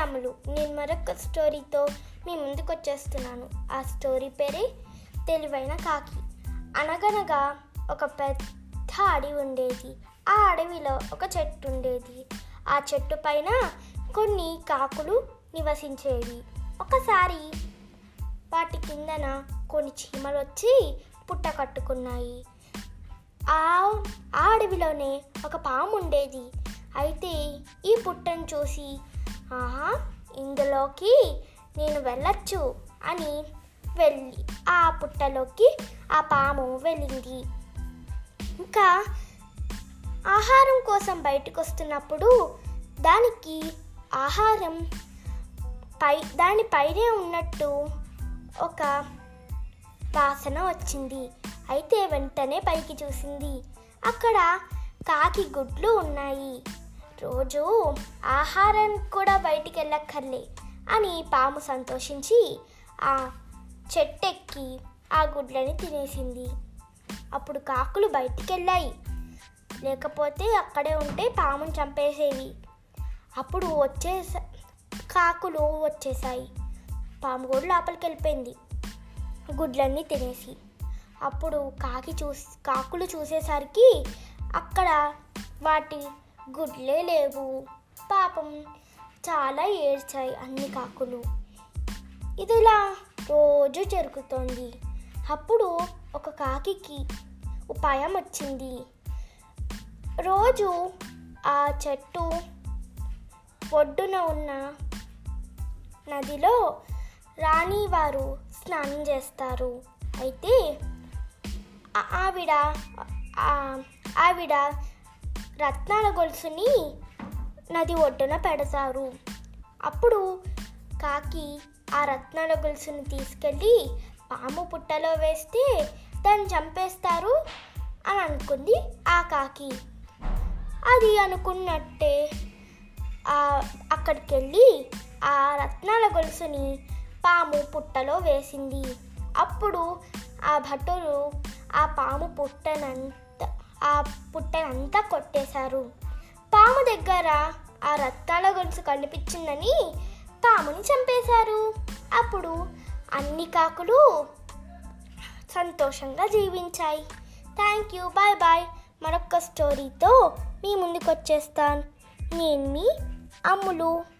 అమ్ములు నేను మరొక స్టోరీతో మీ ముందుకు వచ్చేస్తున్నాను ఆ స్టోరీ పేరే తెలివైన కాకి అనగనగా ఒక పెద్ద అడవి ఉండేది ఆ అడవిలో ఒక చెట్టు ఉండేది ఆ చెట్టు పైన కొన్ని కాకులు నివసించేవి ఒకసారి వాటి కిందన కొన్ని చీమలు వచ్చి పుట్ట కట్టుకున్నాయి ఆ ఆ అడవిలోనే ఒక పాము ఉండేది అయితే ఈ పుట్టను చూసి ఆహా ఇందులోకి నేను వెళ్ళొచ్చు అని వెళ్ళి ఆ పుట్టలోకి ఆ పాము వెళ్ళింది ఇంకా ఆహారం కోసం బయటకు వస్తున్నప్పుడు దానికి ఆహారం పై దాని పైనే ఉన్నట్టు ఒక వాసన వచ్చింది అయితే వెంటనే పైకి చూసింది అక్కడ కాకి గుడ్లు ఉన్నాయి రోజు ఆహారానికి కూడా బయటికి వెళ్ళక్కర్లే అని పాము సంతోషించి ఆ చెట్టెక్కి ఆ గుడ్లని తినేసింది అప్పుడు కాకులు బయటికి వెళ్ళాయి లేకపోతే అక్కడే ఉంటే పాముని చంపేసేవి అప్పుడు వచ్చే కాకులు వచ్చేసాయి పాము కూడా లోపలికి వెళ్ళిపోయింది గుడ్లన్నీ తినేసి అప్పుడు కాకి చూసి కాకులు చూసేసరికి అక్కడ వాటి గుడ్లే లేవు పాపం చాలా ఏడ్చాయి అన్ని కాకులు ఇదిలా రోజు జరుగుతోంది అప్పుడు ఒక కాకికి ఉపాయం వచ్చింది రోజు ఆ చెట్టు ఒడ్డున ఉన్న నదిలో రాణివారు స్నానం చేస్తారు అయితే ఆ- ఆవిడ ఆ- ఆవిడ రత్నాల గొలుసుని నది ఒడ్డున పెడతారు అప్పుడు కాకి ఆ రత్నాల గొలుసుని తీసుకెళ్ళి పాము పుట్టలో వేస్తే దాన్ని చంపేస్తారు అని అనుకుంది ఆ కాకి అది అనుకున్నట్టే ఆ అక్కడికి వెళ్ళి ఆ రత్నాల గొలుసుని పాము పుట్టలో వేసింది అప్పుడు ఆ భటులు ఆ పాము పుట్టనంత ఆ పుట్టనంతా కొట్టేశారు పాము దగ్గర ఆ రత్నాల గొలుసు కనిపించిందని పాముని చంపేశారు అప్పుడు అన్ని కాకులు సంతోషంగా జీవించాయి థ్యాంక్ యూ బాయ్ బాయ్ మరొక స్టోరీతో మీ ముందుకు వచ్చేస్తాను నేను మీ అమ్ములు